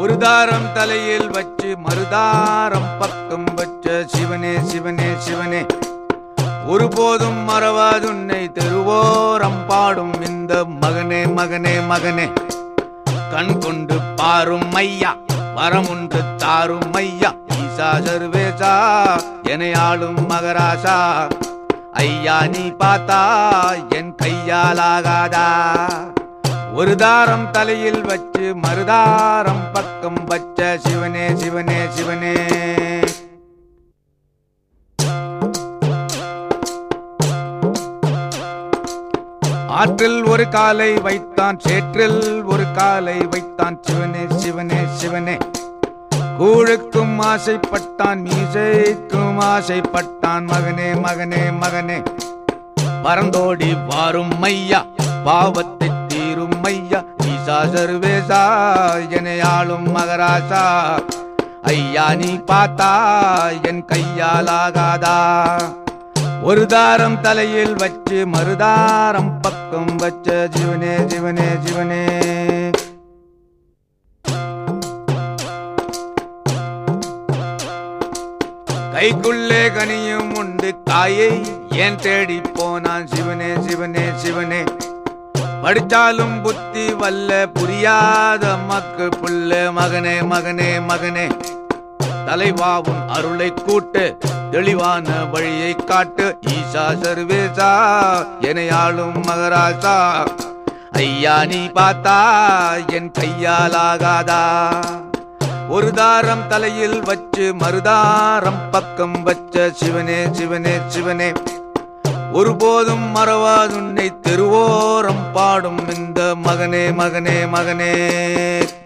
ஒரு தாரம் தலையில் வச்சு மறுதாரம் பக்கம் வச்ச சிவனே சிவனே சிவனே ஒருபோதும் மறவாதுன்னை தெருவோரம் பாடும் இந்த மகனே மகனே மகனே கண் கொண்டு பாரும் ஐயா வரமுன்று தாரும் ஐயா ஈசா சர்வேசா என ஆளும் மகராசா ஐயா நீ பார்த்தா என் கையாலாகாதா ஒரு தாரம் தலையில் வச்சு மறுதாரம் பக்கம் வச்ச சிவனே சிவனே சிவனே ஆற்றில் ஒரு காலை வைத்தான் சேற்றில் ஒரு காலை வைத்தான் சிவனே சிவனே சிவனே கூழுக்கும் ஆசைப்பட்டான் மீசைக்கும் ஆசைப்பட்டான் மகனே மகனே மகனே பறந்தோடி வாரும் மையா பாவத்தை தீரும் மையா ஈசா சர்வேசா என ஆளும் மகராசா ஐயா நீ பார்த்தா என் கையாலாகாதா ஒரு தாரம் தலையில் வச்சு மறுதாரம் பக்கம் வச்ச ஜீவனே ஜீவனே ஜீவனே கைக்குள்ளே கனியும் உண்டு காயை ஏன் தேடி போனான் சிவனே சிவனே சிவனே படிச்சாலும் புத்தி வல்ல புரியாத மக்கள் புள்ள மகனே மகனே மகனே தலைவாவும் அருளை கூட்டு தெளிவான வழியை காட்டு ஈசா சர்வேசா என ஆளும் மகராசா ஐயா நீ பார்த்தா என் கையாலாகாதா ஒரு தாரம் தலையில் வச்சு மறுதாரம் பக்கம் வச்ச சிவனே சிவனே சிவனே ஒருபோதும் மறவாதுன்னை தெருவோரம் பாடும் இந்த மகனே மகனே மகனே